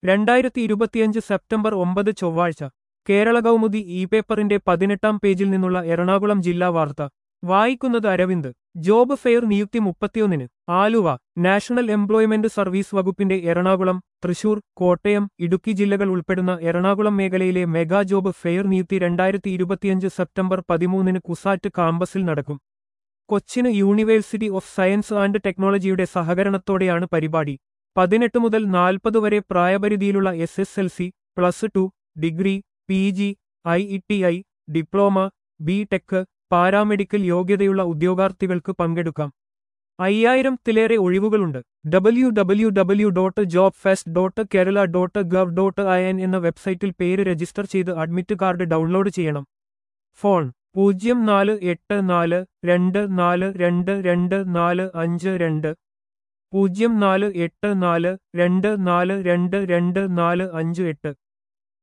രണ്ടായിരത്തി ഇരുപത്തിയഞ്ച് സെപ്റ്റംബർ ഒമ്പത് ചൊവ്വാഴ്ച കേരള കൗമുദി ഇ പേപ്പറിന്റെ പതിനെട്ടാം പേജിൽ നിന്നുള്ള എറണാകുളം ജില്ലാ വാർത്ത വായിക്കുന്നത് അരവിന്ദ് ജോബ് ഫെയർ നിയുക്തി മുപ്പത്തിയൊന്നിന് ആലുവ നാഷണൽ എംപ്ലോയ്മെന്റ് സർവീസ് വകുപ്പിന്റെ എറണാകുളം തൃശൂർ കോട്ടയം ഇടുക്കി ജില്ലകൾ ഉൾപ്പെടുന്ന എറണാകുളം മേഖലയിലെ മെഗാ ജോബ് ഫെയർ നിയുക്തി രണ്ടായിരത്തി ഇരുപത്തിയഞ്ച് സെപ്റ്റംബർ പതിമൂന്നിന് കുസാറ്റ് കാമ്പസിൽ നടക്കും കൊച്ചിന് യൂണിവേഴ്സിറ്റി ഓഫ് സയൻസ് ആൻഡ് ടെക്നോളജിയുടെ സഹകരണത്തോടെയാണ് പരിപാടി പതിനെട്ട് മുതൽ നാൽപ്പത് വരെ പ്രായപരിധിയിലുള്ള S S L C plus two degree P G I E T I diploma B tech paramedical യോഗ്യതയുള്ള ഉദ്യോഗാർത്ഥികൾക്ക് പങ്കെടുക്കാം അയ്യായിരത്തിലേറെ ഒഴിവുകളുണ്ട് W W W dot job fest dot Kerala dot gov dot I N എന്ന വെബ്സൈറ്റിൽ പേര് രജിസ്റ്റർ ചെയ്ത് അഡ്മിറ്റ് കാർഡ് ഡൗൺലോഡ് ചെയ്യണം ഫോൺ പൂജ്യം നാല് എട്ട് നാല് രണ്ട് നാല് രണ്ട് രണ്ട് നാല് അഞ്ച് രണ്ട് പൂജ്യം നാല് എട്ട് നാല് രണ്ട് നാല് രണ്ട് രണ്ട് നാല് അഞ്ച് എട്ട്